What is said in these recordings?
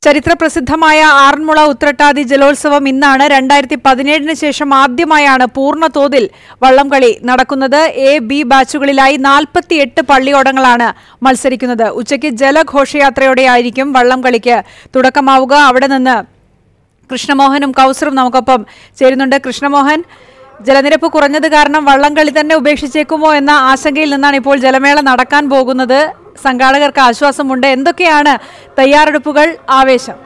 ചരിത്രപ്രസിദ്ധമായ ആറന്മുള ഉത്രട്ടാതി ജലോത്സവം ഇന്നാണ് രണ്ടായിരത്തി പതിനേഴിന് ശേഷം ആദ്യമായാണ് പൂർണ്ണ തോതിൽ വള്ളംകളി നടക്കുന്നത് എ ബി ബാച്ചുകളിലായി നാൽപ്പത്തിയെട്ട് പള്ളിയോടങ്ങളാണ് മത്സരിക്കുന്നത് ഉച്ചയ്ക്ക് ജലഘോഷയാത്രയോടെയായിരിക്കും വള്ളംകളിക്ക് തുടക്കമാവുക അവിടെ നിന്ന് കൃഷ്ണമോഹനും കൗസറും നമുക്കൊപ്പം ചേരുന്നുണ്ട് കൃഷ്ണമോഹൻ ജലനിരപ്പ് കുറഞ്ഞത് കാരണം വള്ളംകളി തന്നെ ഉപേക്ഷിച്ചേക്കുമോ എന്ന ആശങ്കയിൽ നിന്നാണ് ഇപ്പോൾ ജലമേള നടക്കാൻ പോകുന്നത് സംഘാടകർക്ക് ആശ്വാസമുണ്ട് എന്തൊക്കെയാണ് തയ്യാറെടുപ്പുകൾ ആവേശം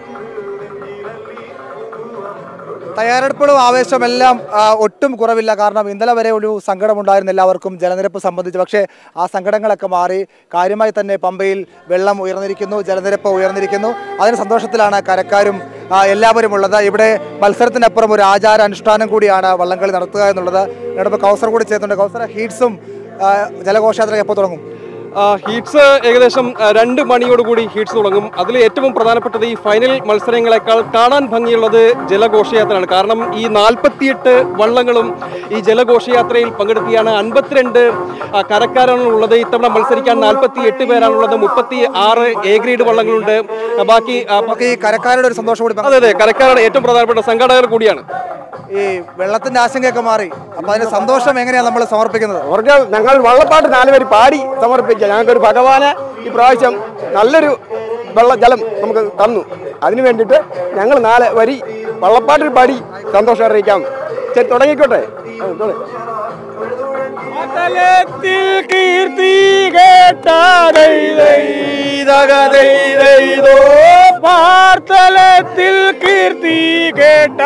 തയ്യാറെടുപ്പുകളും ആവേശമെല്ലാം ആ, ഒട്ടും കുറവില്ല കാരണം ഇന്നലെ വരെ ഒരു സങ്കടമുണ്ടായിരുന്ന എല്ലാവർക്കും ജലനിരപ്പ് സംബന്ധിച്ച് പക്ഷേ ആ സങ്കടങ്ങളൊക്കെ മാറി കാര്യമായി തന്നെ പമ്പയിൽ വെള്ളം ഉയർന്നിരിക്കുന്നു ജലനിരപ്പ് ഉയർന്നിരിക്കുന്നു അതിന് സന്തോഷത്തിലാണ് കരക്കാരും ആ, എല്ലാവരും ഉള്ളത് ഇവിടെ മത്സരത്തിനപ്പുറം ഒരു ആചാര അനുഷ്ഠാനം കൂടിയാണ് വള്ളംകളി നടത്തുക എന്നുള്ളത് ഇവിടെ കൗസർ കൂടി ചേർത്തുണ്ട് കൗസർ ഹീറ്റ്സും ആ, ജലഘോഷയാത്ര എപ്പോൾ തുടങ്ങും ആ, ഹീറ്റ്സ് ഏകദേശം ആ, രണ്ട് മണിയോടുകൂടി ഹീറ്റ്സ് തുടങ്ങും അതിൽ ഏറ്റവും പ്രധാനപ്പെട്ടത് ഈ ഫൈനൽ മത്സരങ്ങളെക്കാൾ കാണാൻ ഭംഗിയുള്ളത് ജലഘോഷയാത്രയാണ് കാരണം ഈ നാൽപ്പത്തിയെട്ട് വള്ളങ്ങളും ഈ ജലഘോഷയാത്രയിൽ പങ്കെടുത്തിയാണ് അൻപത്തിരണ്ട് ആ, കരക്കാരാണ് ഉള്ളത് ഇത്തവണ മത്സരിക്കാൻ നാൽപ്പത്തി എട്ട് പേരാണുള്ളത് മുപ്പത്തി ആറ് എ ഗ്രേഡ് വള്ളങ്ങളുണ്ട് ആ, ബാക്കി ആ, നമുക്ക് ഈ കരക്കാരുടെ ഒരു സന്തോഷം കൂടി പങ്ക് അതെ അതെ കരക്കാരാണ് ഏറ്റവും പ്രധാനപ്പെട്ട സംഘാടകർ കൂടിയാണ് ഈ വെള്ളത്തിന്റെ ആശങ്കയൊക്കെ മാറി അപ്പൊ അതിന്റെ സന്തോഷം എങ്ങനെയാണ് നമ്മൾ സമർപ്പിക്കുന്നത് അവർക്ക് ഞങ്ങൾ വള്ളപ്പാട്ട് നാലുപേര് പാടി സമർപ്പിക്കുക ഞങ്ങൾക്കൊരു ഭഗവാന് ഈ പ്രാവശ്യം നല്ലൊരു വെള്ള ജലം നമുക്ക് തന്നു അതിനു വേണ്ടിയിട്ട് ഞങ്ങൾ നാല് വരി വള്ളപ്പാട്ടിൽ പാടി സന്തോഷം അറിയിക്കാം ശരി തുടങ്ങിക്കോട്ടെ ആ, തുടങ്ങ്. കീർത്തി പാർത്തലത്തിൽ കീർത്തി കേട്ട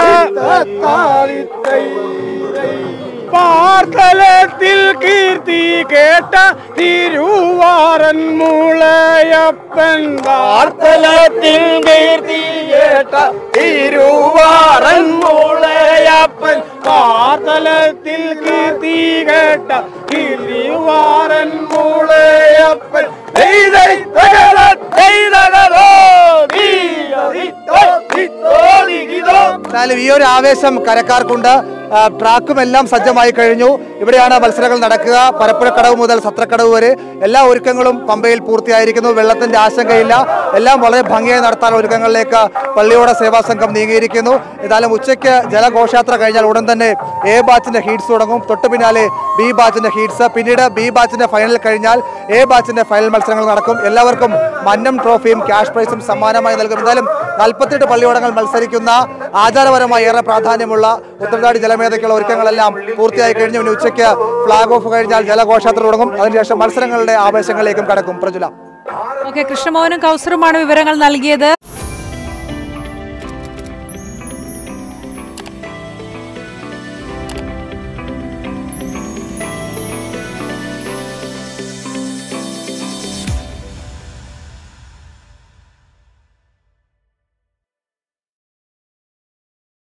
പാർത്തലത്തിൽ കീർത്തി കേട്ട തിരുവാറൻ മുളയപ്പൻ വാർത്തലത്തിൽ കീർത്തി കേട്ട തിരുവാറൻ മുളയപ്പൻ പാർത്തലത്തിൽ കീർത്തി കേട്ട തിരുവാറൻ മുളയപ്പൻ ദൈതൈ തകര ദൈതകരോ എന്നാലും ഈ ഒരു ആവേശം കരക്കാർക്കുണ്ട് ആ, ട്രാക്കും എല്ലാം സജ്ജമായി കഴിഞ്ഞു ഇവിടെയാണ് മത്സരങ്ങൾ നടക്കുക പരപ്പുഴക്കടവ് മുതൽ സത്രക്കടവ് വരെ എല്ലാ ഒരുക്കങ്ങളും പമ്പയിൽ പൂർത്തിയായിരിക്കുന്നു വെള്ളത്തിന്റെ ആശങ്കയില്ല എല്ലാം വളരെ ഭംഗിയായി നടത്താൻ ഒരുക്കങ്ങളിലേക്ക് പള്ളിയോട സേവാ സംഘം നീങ്ങിയിരിക്കുന്നു എന്നാലും ഉച്ചയ്ക്ക് ജലഘോഷയാത്ര കഴിഞ്ഞാൽ ഉടൻ തന്നെ എ ബാച്ചിന്റെ ഹീറ്റ്സ് തുടങ്ങും തൊട്ടു പിന്നാലെ ബി ബാച്ചിന്റെ ഹീറ്റ്സ് പിന്നീട് ബി ബാച്ചിന്റെ ഫൈനൽ കഴിഞ്ഞാൽ എ ബാച്ചിന്റെ ഫൈനൽ മത്സരങ്ങൾ നടക്കും എല്ലാവർക്കും മന്നം ട്രോഫിയും ക്യാഷ് പ്രൈസും സമ്മാനമായി നൽകും എന്തായാലും നാൽപ്പത്തെട്ട് പള്ളിയോടങ്ങൾ മത്സരിക്കുന്ന ആചാരപരമായി ഏറെ പ്രാധാന്യമുള്ള ഉത്തരനാട് ജലമേധയ്ക്കുള്ള ഒരുക്കങ്ങളെല്ലാം പൂർത്തിയായി കഴിഞ്ഞു ഇനി ഉച്ചയ്ക്ക് ഫ്ലാഗ് ഓഫ് കഴിഞ്ഞാൽ ജലഘോഷയാത്ര തുടങ്ങും അതിനുശേഷം മത്സരങ്ങളുടെ ആവേശങ്ങളിലേക്കും കടക്കും പ്രജുല ഓക്കെ കൃഷ്ണമോഹനും കൗസറുമാണ് വിവരങ്ങൾ നൽകിയത്